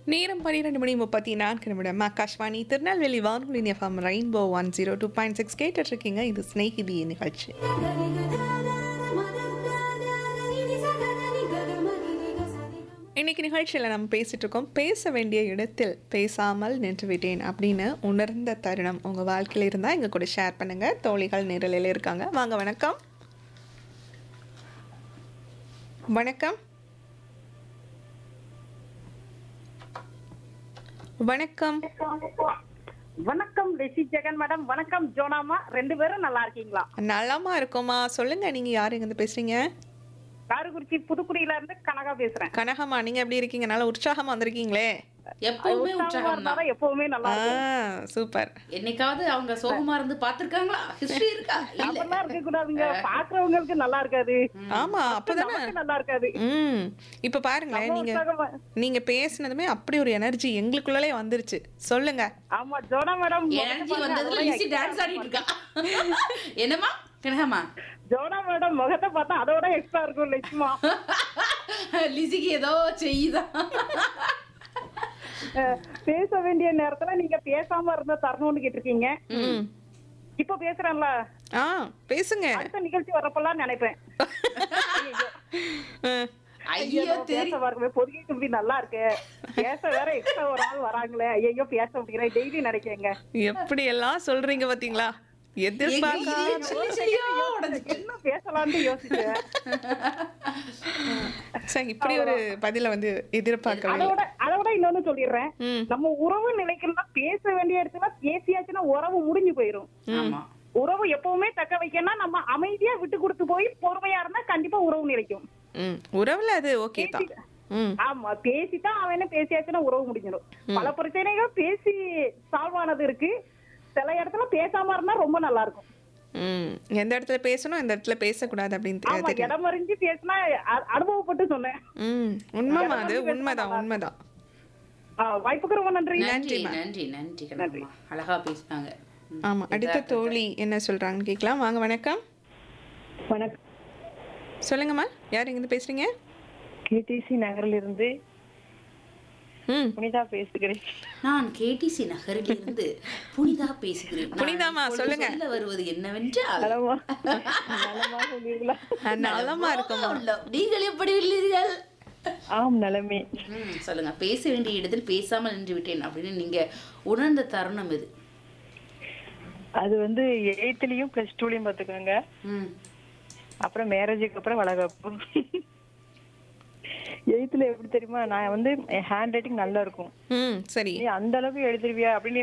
நேரம் பன்னிரெண்டு மணி முப்பத்தி நான்கு நிமிடம் ஆகாஷ்வாணி திருநெல்வேலி வானொலி FM rainbow one zero two point six கேட்டுட்டு இருக்கீங்க இது ஸ்நேகிதி நிகழ்ச்சி இன்னைக்கு நிகழ்ச்சியில் நம்ம பேசிட்டு இருக்கோம் பேச வேண்டிய இடத்தில் பேசாமல் நின்று விட்டேன் அப்படின்னு உணர்ந்த தருணம் உங்கள் வாழ்க்கையில் இருந்தால் எங்கள் கூட ஷேர் பண்ணுங்க தோழிகள் நிரலில் இருக்காங்க வாங்க வணக்கம் வணக்கம் வணக்கம் வணக்கம் ரிஷி ஜெகன் மேடம் வணக்கம் ஜோனாமா ரெண்டு பேரும் நல்லா இருக்கீங்களா நலமா இருக்கோமா சொல்லுங்க நீங்க யாரு இங்க இருந்து பேசுறீங்க காரைக்குறிச்சி புதுக்குடியில இருந்து கனகா பேசுறேன் கனகமா நீங்க எப்படி இருக்கீங்க நல்லா உற்சாகமா வந்திருக்கீங்களே எப்பவுமே உற்சாகமா உற்சாகம் தான் இருந்தாதான் எப்பவுமே நல்லா ஆ இருக்கும் சூப்பர் என்னைக்காவது அவங்க சோகமா இருந்து பாத்திருக்காங்களா ஹிஸ்டரி இருக்கா இல்ல அப்படிலாம் இருக்க கூடாதுங்க பாக்குறவங்களுக்கு நல்லா இருக்காது ஆமா அப்பதானே நமக்கு நல்லா இருக்காது ம் இப்ப பாருங்களேன் நம்ம நீங்க உற்சாகமா நீங்க பேசுனதுமே அப்படி ஒரு எனர்ஜி எங்களுக்குள்ளே வந்துருச்சு சொல்லுங்க ஆமா ஜோனா மேடம் எனர்ஜி வந்ததுல ஈஸி டான்ஸ் ஆடிட்டு இருக்கா என்னம்மா கனகம்மா ஜோனா மேடம் முகத்தை பார்த்தா அதோட எக்ஸ்ட்ரா இருக்கும் லட்சுமா லிசிக்கு ஏதோ செய்யுதா அஹ், பேச வேண்டிய நேரத்துல நீங்க பேசாம இருந்த தரணும்னு கேட்டிருக்கீங்க ம் இப்ப பேசுறேன்ல ஆ பேசுங்க அடுத்த நிகழ்ச்சி வரப்பெல்லாம் நினைப்பேன் ஆ, ஐயோ ஐயோ தெரி பேச பாருங்க பொதுகை இப்படி நல்லா இருக்கு பேச வேற எக்ஸ்ட்ரா ஒரு ஆள் வராங்களே ஐயோ பேச முடியல டெய்லி நினைக்கேங்க எப்படி எல்லாம் சொல்றீங்க பாத்தீங்களா எதிர்பார்க்காத சின்ன சின்னையா உடைஞ்சிட்டு. என்ன பேசலாம்னு யோசிச்சேன் சரி, இப்படி ஒரு பதில வந்து எதிர்பார்க்கவே இல்லை. அதோட அதோட இன்னொன்னு சொல்லிடுறேன் ம் நம்ம உறவு நிலைக்கணும்னா பேச வேண்டிய இடத்துல பேசியாச்சுன்னா உறவு முடிஞ்சு போயிரும் ஆமா உறவு எப்பவுமே தக்க வைக்கணும்னா நம்ம அமைதியா விட்டு கொடுத்து போய் பொறுமையா இருந்தா கண்டிப்பா உறவு நிலைக்கும் ம் உறவுல அது ஓகே தான் ம் ஆமா பேசித்தான் அவன் பேசியாச்சுன்னா உறவு முடிஞ்சிடும் பல பிரச்சனைகள் பேசி சால்வ் ஆனது இருக்கு சில இடத்துல பேசாம இருந்தா ரொம்ப நல்லா இருக்கும் ம் எந்த இடத்துல பேசணும் எந்த இடத்துல பேசக்கூடாது அப்படின்னு தெ- ஆமா தெரியும் இடம் அறிஞ்சு பேசினா அ- அனுபவப்பட்டு சொன்னேன் ம் உண்மைமா அது உண்மைதான் உண்மைதான் ஆ, வாய்ப்புக்கு ரொம்ப நன்றி நன்றி நன்றி நன்றி கனகம்மா அழகா பேசினாங்க ம். ஆமா அடுத்த தோழி என்ன சொல்றாங்கன்னு கேட்கலாம் வாங்க வணக்கம் வணக்கம் சொல்லுங்கம்மா யார் இருந்து பேசுறீங்க கேடிசி நகரில் இருந்து ம் புனிதா பேசுகிறேன் நான் கேடிசி நகரில் இருந்து புனிதா பேசுகிறேன் நான் புனிதாம்மா, இப்பொழுது சொல்லுங்க. சொல்ல வருவது என்னவென்றால் நலமா நலமா உள்ளீர்களா ஆ, நலமா இருக்குமா உள்ள- நீங்கள் எப்படி உள்ளீர்கள் ஆம் நலமே ம், சொல்லுங்க பேச வேண்டிய இடத்தில் பேசாமல் நின்று விட்டேன் அப்படின்னு நீங்க உணர்ந்த தருணம் இது அது வந்து எயித்துலயும் பிளஸ் டூலயும் பாத்துக்கோங்க ம் அப்புறம் மேரேஜுக்கு அப்புறம் வளகாப்பு எயித்துல எப்படி தெரியுமா நான் வந்து ஹேண்ட் ரைட்டிங் நல்லா இருக்கும் ம் சரி நீ அந்த அளவுக்கு எழுதிருவியா அப்படின்னு